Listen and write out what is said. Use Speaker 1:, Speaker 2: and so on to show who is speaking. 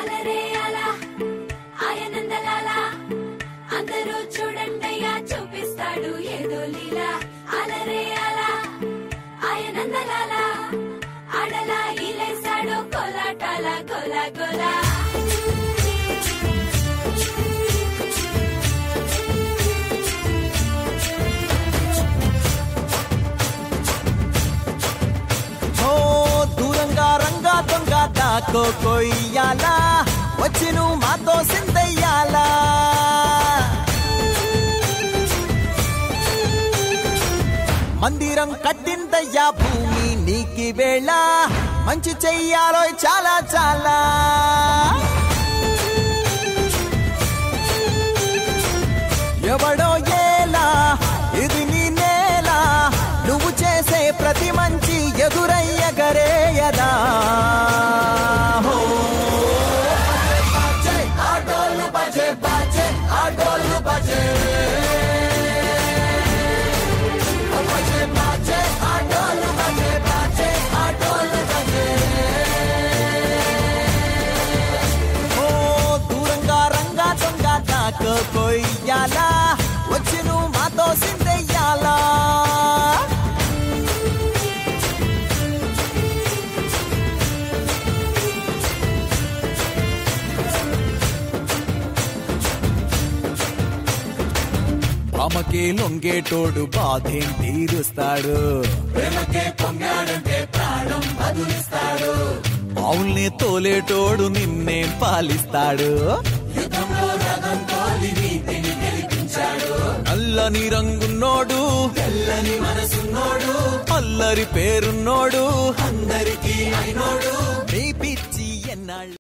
Speaker 1: అలరే అలా ఆయనందలాల అందరూ చూడండయ్యా చూపిస్తాడు ఏదో లీలా అలరే అలా ఆయనందలాల ఆడలా ఇలేసాడు కోలాటాల గోలా గోలా
Speaker 2: ఓ దూరంగా రంగా దొంగ దాకో కొయ్యాలా వచ్చి నువ్వు మాతో సిందయ్యాలా మందిరం కట్టిందయ్యా భూమి నీకి వేళ మంచి చెయ్యాలో చాలా చాలా ఎవడో ఏలా ఇది నీ నేల నువ్వు చేసే ప్రతి మంచి ఎదురయ్యగరేయదా హో. బాజే, ఆటోలు బాజే, బాజే, ఆటోలు బాజే. బాజే, బాజే, ఆటోలు బాజే, బాజే, ఆటోలు బాజే. ఓ దూరంగా రంగా దొంగ నాకు కొయ్యాలా వచ్చి నువ్వు మాతో సిందెయ్యాలా భామకే లొంగేటోడు బాధేం తీరుస్తాడు అవుల్ని తోలేటోడు నిన్నే పాలిస్తాడు నల్లని రంగున్నోడు తెల్లని మనసున్నోడు అల్లరి పేరున్నోడు అందరికీ అయినోడు నీ పిచ్చి ఎన్నాళ్ళు